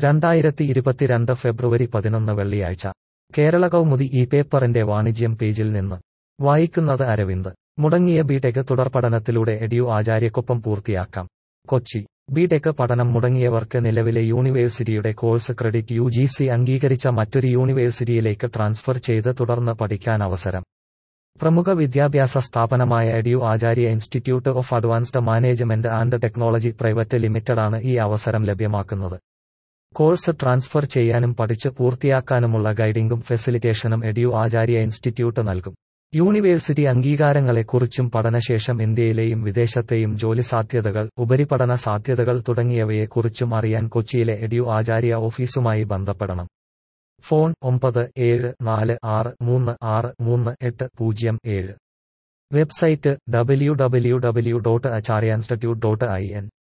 രണ്ടായിരത്തി ഇരുപത്തിരണ്ട് ഫെബ്രുവരി പതിനൊന്ന് വെള്ളിയാഴ്ച കേരള കൗമുദി ഈ പേപ്പറിന്റെ വാണിജ്യം പേജിൽ നിന്ന് വായിക്കുന്നത് അരവിന്ദ് മുടങ്ങിയ ബിടെക് തുടർപഠനത്തിലൂടെ എഡ്യു ആചാര്യക്കൊപ്പം പൂർത്തിയാക്കാം കൊച്ചി ബിടെക് പഠനം മുടങ്ങിയവർക്ക് നിലവിലെ യൂണിവേഴ്സിറ്റിയുടെ course credit U G C അംഗീകരിച്ച മറ്റൊരു യൂണിവേഴ്സിറ്റിയിലേക്ക് ട്രാൻസ്ഫർ ചെയ്ത് തുടർന്ന് പഠിക്കാൻ അവസരം പ്രമുഖ വിദ്യാഭ്യാസ സ്ഥാപനമായ Edu Acharya institute of advanced management and technology private ലിമിറ്റഡാണ് ഈ അവസരം ലഭ്യമാക്കുന്നത് കോഴ്സ് ട്രാൻസ്ഫർ ചെയ്യാനും പഠിച്ച് പൂർത്തിയാക്കാനുമുള്ള ഗൈഡിംഗും ഫെസിലിറ്റേഷനും എഡ്യു ആചാര്യ ഇൻസ്റ്റിറ്റ്യൂട്ട് നൽകും യൂണിവേഴ്സിറ്റി അംഗീകാരങ്ങളെക്കുറിച്ചും പഠനശേഷം ഇന്ത്യയിലെയും വിദേശത്തെയും ജോലി സാധ്യതകൾ ഉപരിപഠന സാധ്യതകൾ തുടങ്ങിയവയെക്കുറിച്ചും അറിയാൻ കൊച്ചിയിലെ എഡ്യു ആചാര്യ ഓഫീസുമായി ബന്ധപ്പെടണം ഫോൺ ഒമ്പത് ഏഴ് നാല് ആറ് മൂന്ന് ആറ് മൂന്ന് എട്ട് പൂജ്യം ഏഴ് website W W W dot Acharya institute dot I N